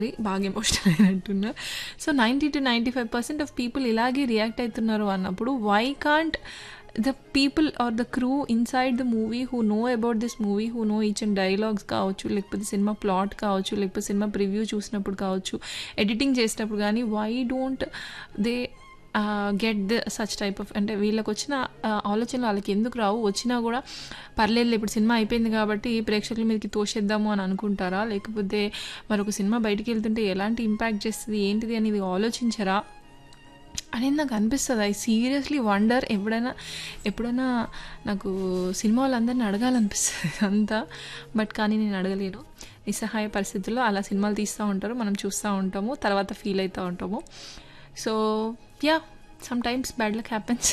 బాగా ఎమోషనల్ అయినట్టున్నా so ninety two ninety five percent of people ఇలాగే రియాక్ట్ అవుతున్నారు అన్నప్పుడు why can't the people are the crew inside the movie who know about this movie who know each and dialogues కావచ్చు లేకపోతే cinema plot కావచ్చు లేకపోతే cinema preview చూసినప్పుడు కావచ్చు editing చేసినప్పుడు కానీ why don't they get the such type of అంటే వీళ్ళకి వచ్చిన ఆలోచనలు వాళ్ళకి ఎందుకు రావు వచ్చినా కూడా పర్లేదు ఇప్పుడు సినిమా అయిపోయింది కాబట్టి ప్రేక్షకుల మీదకి తోసేద్దాము అని అనుకుంటారా లేకపోతే మరొక సినిమా బయటికి వెళ్తుంటే ఎలాంటి ఇంపాక్ట్ చేస్తుంది ఏంటిది అనేది ఆలోచించరా అనేది నాకు అనిపిస్తుంది ఐ సీరియస్లీ వండర్ ఎప్పుడైనా ఎప్పుడైనా నాకు సినిమా వాళ్ళందరిని అడగాలనిపిస్తుంది అంతా బట్ కానీ నేను అడగలేను నిస్సహాయ పరిస్థితుల్లో అలా సినిమాలు తీస్తూ ఉంటారు మనం చూస్తూ ఉంటాము తర్వాత ఫీల్ అవుతూ ఉంటాము so yeah sometimes bad luck happens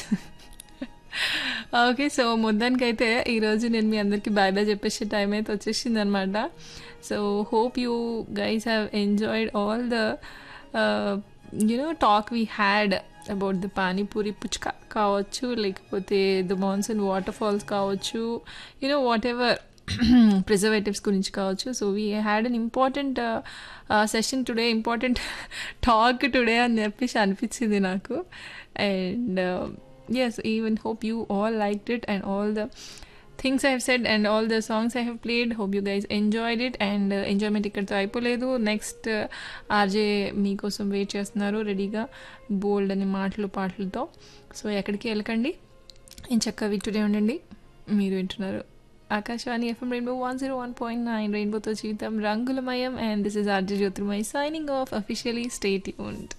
okay so మొత్తానికైతే ఈరోజు నేను మీ అందరికీ బాయ్ బాయ్ చెప్పేసే టైం అయితే వచ్చేసింది అనమాట so hope you guys have enjoyed all the you know talk we had about the panipuri puchka కావచ్చు లేకపోతే ద మాన్సూన్ వాటర్ ఫాల్స్ కావచ్చు యునో వాట్ ఎవర్ ప్రిజర్వేటివ్స్ గురించి కావచ్చు so we had an important session today important talk today అని చెప్పేసి అనిపించింది నాకు and yes even hope you all liked it and all the things I have said and all the songs I have played hope you guys enjoyed it and enjoyment ఇక్కడితో అయిపోలేదు next RJ మీకోసం wait చేస్తున్నారు రెడీగా బోల్డ్ అని మాటలు పాటలతో so ఎక్కడికి వెళ్ళకండి నేను చక్కగా వింటూనే ఉండండి మీరు వింటున్నారు Akashvani FM rainbow one zero one point nine రెయిన్బోతో జీవితం రంగులమయం and this is RJ Jyotirmay signing off officially stay యూన్డ్